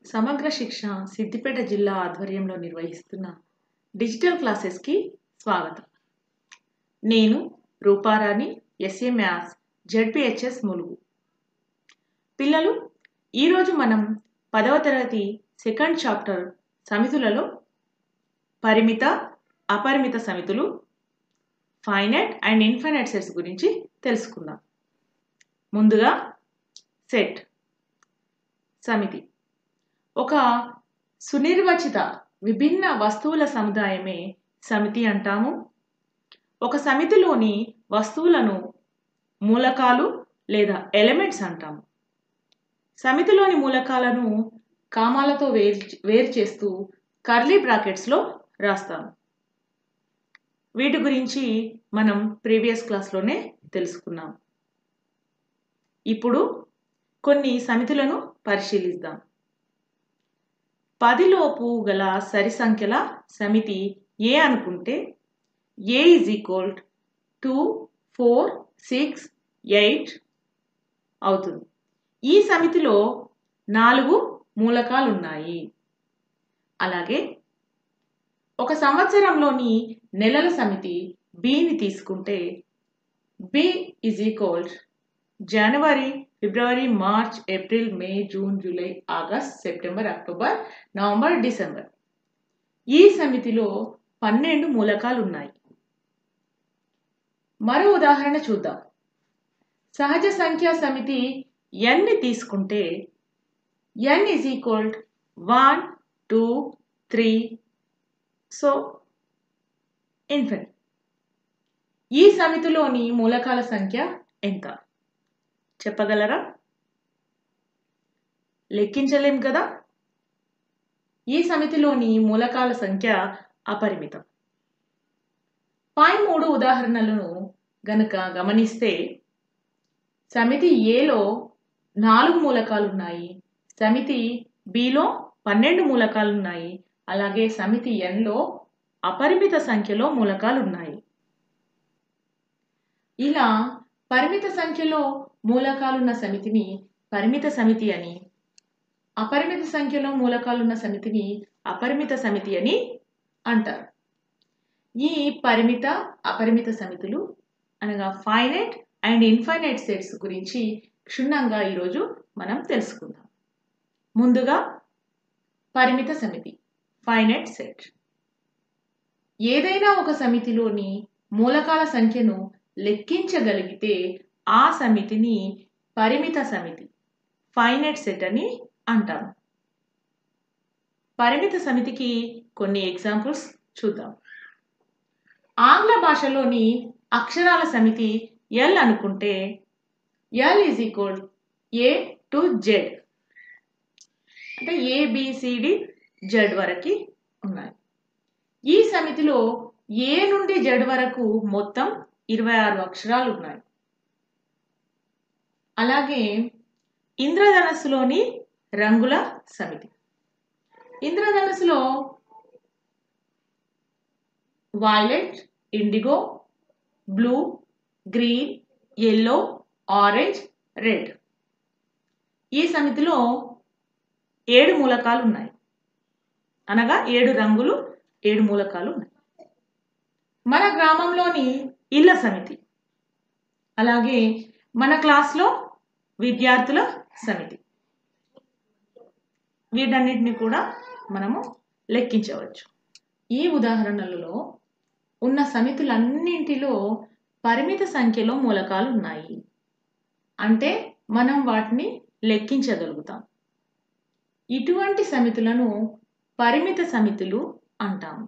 సమగ్ర శిక్ష సిద్దిపేట జిల్లా ఆధ్వర్యంలో నిర్వహిస్తున్న డిజిటల్ క్లాసెస్కి స్వాగతం నేను Rooparani SA maths ZPHS Mulugu పిల్లలు ఈరోజు మనం పదవ తరగతి సెకండ్ చాప్టర్ సమితులలో పరిమిత అపరిమిత సమితులు ఫైనైట్ అండ్ ఇన్ఫైనైట్ సెట్స్ గురించి తెలుసుకుందాం ముందుగా సెట్ సమితి ఒక సునిర్వచిత విభిన్న వస్తువుల సముదాయమే సమితి అంటాము ఒక సమితిలోని వస్తువులను మూలకాలు లేదా ఎలిమెంట్స్ అంటాము సమితిలోని మూలకాలను కామాలతో వేరు వేరు చేస్తూ కర్లీ బ్రాకెట్స్లో రాస్తాము వీటి గురించి మనం ప్రీవియస్ క్లాస్లోనే తెలుసుకున్నాం ఇప్పుడు కొన్ని సమితులను పరిశీలిద్దాం పదిలోపు గల సరి సంఖ్యల సమితి ఏ అనుకుంటే A is equal two four six eight అవుతుంది ఈ సమితిలో నాలుగు మూలకాలు ఉన్నాయి అలాగే ఒక సంవత్సరంలోని నెలల సమితి బిని తీసుకుంటే B is equal January February March April May June July August September October November December ఈ సమితిలో పన్నెండు మూలకాలు ఉన్నాయి మరో ఉదాహరణ చూద్దాం సహజ సంఖ్యా సమితి ఎన్ని తీసుకుంటే N is equal one two three so infinite ఈ సమితిలోని మూలకాల సంఖ్య ఎంత చెప్పగలరా లెక్కించలేం కదా ఈ సమితిలోని మూలకాల సంఖ్య అపరిమితం పై మూడు ఉదాహరణలను గనక గమనిస్తే సమితి ఏలో నాలుగు మూలకాలు ఉన్నాయి సమితి బిలో పన్నెండు మూలకాలు ఉన్నాయి అలాగే సమితి ఎన్లో అపరిమిత సంఖ్యలో మూలకాలు ఉన్నాయి ఇలా పరిమిత సంఖ్యలో మూలకాలున్న సమితిని పరిమిత సమితి అని అపరిమిత సంఖ్యలో మూలకాలున్న సమితిని అపరిమిత సమితి అని అంటారు ఈ పరిమిత అపరిమిత సమితులు అనగా ఫైనైట్ అండ్ ఇన్ఫైనైట్ సెట్స్ గురించి క్షుణ్ణంగా ఈరోజు మనం తెలుసుకుందాం ముందుగా పరిమిత సమితి ఫైనైట్ సెట్ ఏదైనా ఒక సమితిలోని మూలకాల సంఖ్యను లెక్కించగలిగితే ఆ సమితిని పరిమిత సమితి ఫైనైట్ సెట్ అని అంటాం పరిమిత సమితికి కొన్ని ఎగ్జాంపుల్స్ చూద్దాం ఆంగ్ల భాషలోని అక్షరాల సమితి ఎల్ అనుకుంటే L is equal A to Z అంటే ఏబిసిడి జెడ్ వరకు ఉన్నాయి ఈ సమితిలో ఏ నుండి జెడ్ వరకు మొత్తం ఇరవై ఆరు అక్షరాలు ఉన్నాయి అలాగే ఇంద్రధనస్సులోని రంగుల సమితి ఇంద్రధనస్సులో violet indigo blue green yellow orange red ఈ సమితిలో ఏడు మూలకాలు ఉన్నాయి అనగా ఏడు రంగులు ఏడు మూలకాలు ఉన్నాయి మన గ్రామంలోని ఇళ్ళ సమితి అలాగే మన క్లాస్లో విద్యార్థుల సమితి వీటన్నిటిని కూడా మనము లెక్కించవచ్చు ఈ ఉదాహరణలలో ఉన్న సమితులన్నింటిలో పరిమిత సంఖ్యలో మూలకాలు ఉన్నాయి అంటే మనం వాటిని లెక్కించగలుగుతాం ఇటువంటి సమితులను పరిమిత సమితులు అంటాము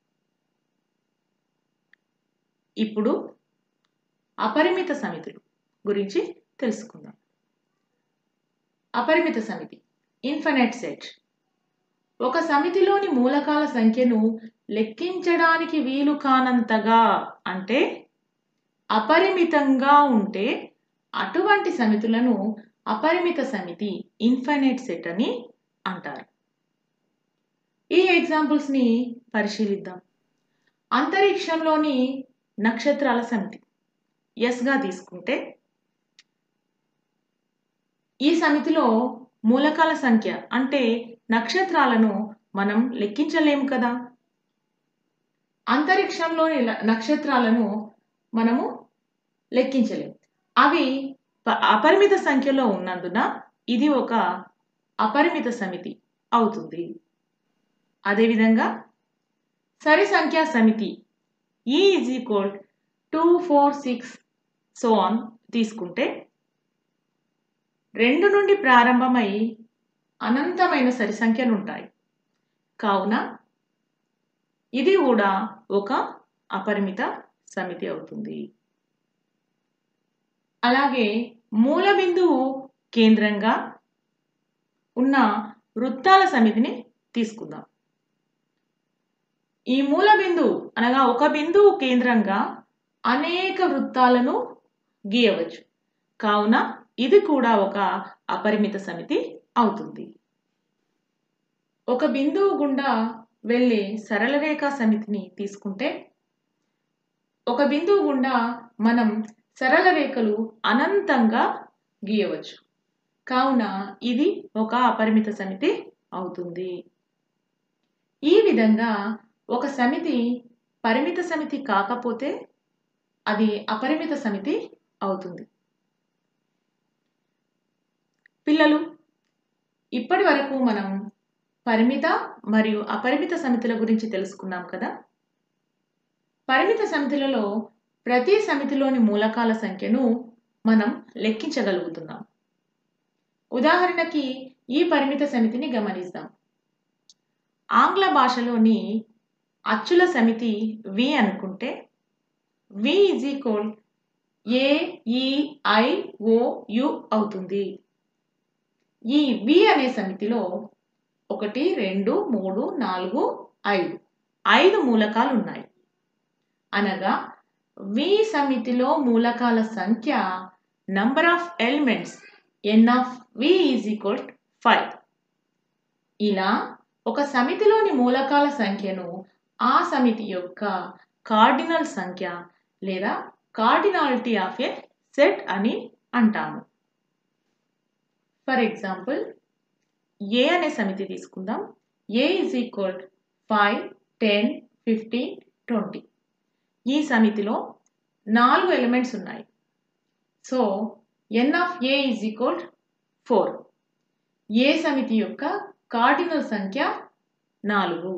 ఇప్పుడు అపరిమిత సమితులు గురించి తెలుసుకుందాం అపరిమిత సమితి ఇన్ఫినైట్ సెట్ ఒక సమితిలోని మూలకాల సంఖ్యను లెక్కించడానికి వీలు కానంతగా అంటే అపరిమితంగా ఉంటే అటువంటి సమితులను అపరిమిత సమితి ఇన్ఫైనైట్ సెట్ అని అంటారు ఈ ఎగ్జాంపుల్స్ని పరిశీలిద్దాం అంతరిక్షంలోని నక్షత్రాల సమితి ఎస్గా తీసుకుంటే ఈ సమితిలో మూలకాల సంఖ్య అంటే నక్షత్రాలను మనం లెక్కించలేము కదా అంతరిక్షంలోని ల- నక్షత్రాలను మనము లెక్కించలేము అవి ప- అపరిమిత సంఖ్యలో ఉన్నందున ఇది ఒక అపరిమిత సమితి అవుతుంది అదేవిధంగా సరి సంఖ్యా సమితి E is equal two four six so on తీసుకుంటే రెండు నుండి ప్రారంభమై అనంతమైన సరి సంఖ్యలు ఉంటాయి కావున ఇది కూడా ఒక అపరిమిత సమితి అవుతుంది అలాగే మూల బిందువు కేంద్రంగా ఉన్న వృత్తాల సమితిని తీసుకుందాం ఈ మూల బిందువు అనగా ఒక బిందువు కేంద్రంగా అనేక వృత్తాలను గీయవచ్చు కావున ఇది కూడా ఒక అపరిమిత సమితి అవుతుంది ఒక బిందువు గుండా వెళ్ళే సరళ రేఖా సమితిని తీసుకుంటే ఒక బిందువు గుండా మనం సరళ రేఖలు అనంతంగా గీయవచ్చు కావున ఇది ఒక అపరిమిత సమితి అవుతుంది ఈ విధంగా ఒక సమితి పరిమిత సమితి కాకపోతే అది అపరిమిత సమితి అవుతుంది పిల్లలు ఇప్పటి వరకు మనం పరిమిత మరియు అపరిమిత సమితుల గురించి తెలుసుకున్నాం కదా పరిమిత సమితులలో ప్రతి సమితిలోని మూలకాల సంఖ్యను మనం లెక్కించగలుగుతున్నాం ఉదాహరణకి ఈ పరిమిత సమితిని గమనిద్దాం ఆంగ్ల భాషలోని అచ్చుల సమితి వి అనుకుంటే వి ఈజ్ ఈక్వల్ ఏ ఈ ఐ ఓ యు అవుతుంది ఈ వి అనే సమితిలో ఒకటి రెండు మూడు నాలుగు ఐదు ఐదు మూలకాలు ఉన్నాయి అనగా వి సమితిలో మూలకాల సంఖ్య number of elements n of V is equal five ఇలా ఒక సమితిలోని మూలకాల సంఖ్యను ఆ సమితి యొక్క కార్డినల్ సంఖ్య లేదా కార్డినాలిటీ ఆఫ్ ఏ సెట్ అని అంటాము ఫర్ ఎగ్జాంపుల్ ఏ అనే సమితి తీసుకుందాం A is equal five ten fifteen twenty ఈ సమితిలో నాలుగు ఎలిమెంట్స్ ఉన్నాయి so n of A is equal four A సమితి యొక్క కార్డినల్ సంఖ్య నాలుగు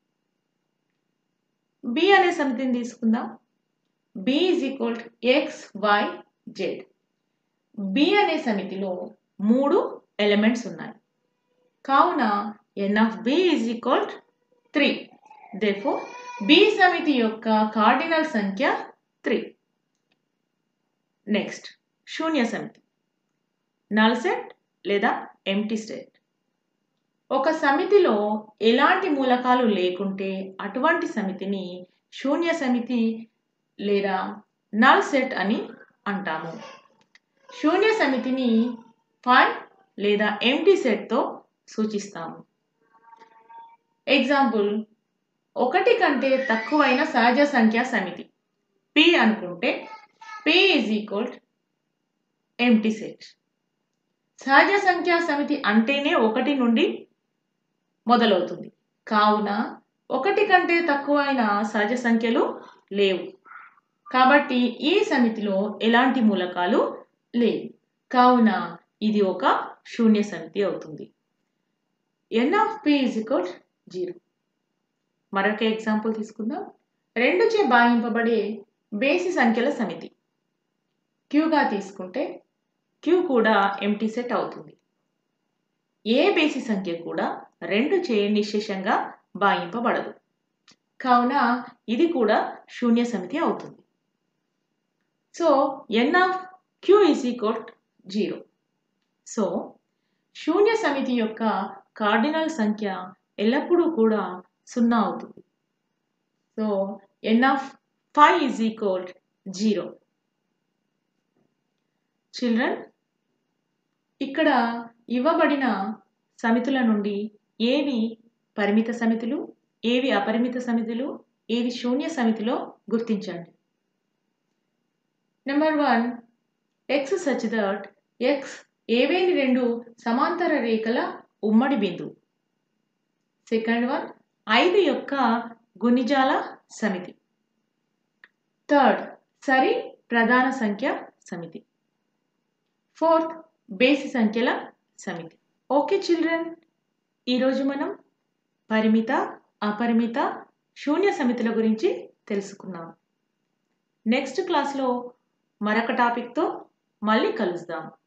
బి అనే సమితిని తీసుకుందాం B is equal x y z B అనే సమితిలో మూడు ఎలిమెంట్స్ ఉన్నాయి కావున n of B is equal three therefore B సమితి యొక్క కార్డినల్ సంఖ్య త్రీ నెక్స్ట్ శూన్య సమితి నల్ సెట్ లేదా ఎంటీ సెట్ ఒక సమితిలో ఎలాంటి మూలకాలు లేకుంటే అటువంటి సమితిని శూన్య సమితి లేదా నల్ సెట్ అని అంటాము శూన్య సమితిని ఫైవ్ లేదా ఎంటీ సెట్తో సూచిస్తాము ఎగ్జాంపుల్ ఒకటి కంటే తక్కువైన సహజ సంఖ్యా సమితి పి అనుకుంటే P is equal empty set సహజ సంఖ్యా సమితి అంటేనే ఒకటి నుండి మొదలవుతుంది కావున ఒకటి కంటే తక్కువైన సహజ సంఖ్యలు లేవు కాబట్టి ఈ సమితిలో ఎలాంటి మూలకాలు లేవు కావున ఇది ఒక శూన్య సమితి అవుతుంది n of P is equal zero మరొక ఎగ్జాంపుల్ తీసుకుందాం రెండు చే భాగింపబడే బేసి సంఖ్యల సమితి క్యూగా తీసుకుంటే క్యూ కూడా ఎంటీ సెట్ అవుతుంది ఏ బేసి సంఖ్య కూడా రెండు చే నిశేషంగా భాగింపబడదు కావున ఇది కూడా శూన్య సమితి అవుతుంది so n of Q is equal zero so శూన్య సమితి యొక్క కార్డినల్ సంఖ్య ఎల్లప్పుడూ కూడా సున్నా అవుతుంది so n of five is equal zero children ఇక్కడ ఇవ్వబడిన సమితుల నుండి ఏవి పరిమిత సమితులు ఏవి అపరిమిత సమితులు ఏవి శూన్య సమితిలో గుర్తించండి number one x such that x ఏవేని రెండు సమాంతర రేఖల ఉమ్మడి బిందువు సెకండ్ వన్ ఐదు యొక్క గుణిజాల సమితి థర్డ్ సరి ప్రధాన సంఖ్య సమితి ఫోర్త్ బేసి సంఖ్యల సమితి ఓకే చిల్డ్రన్ ఈరోజు మనం పరిమిత అపరిమిత శూన్య సమితుల గురించి తెలుసుకున్నాం నెక్స్ట్ క్లాస్లో మరొక టాపిక్తో మళ్ళీ కలుద్దాం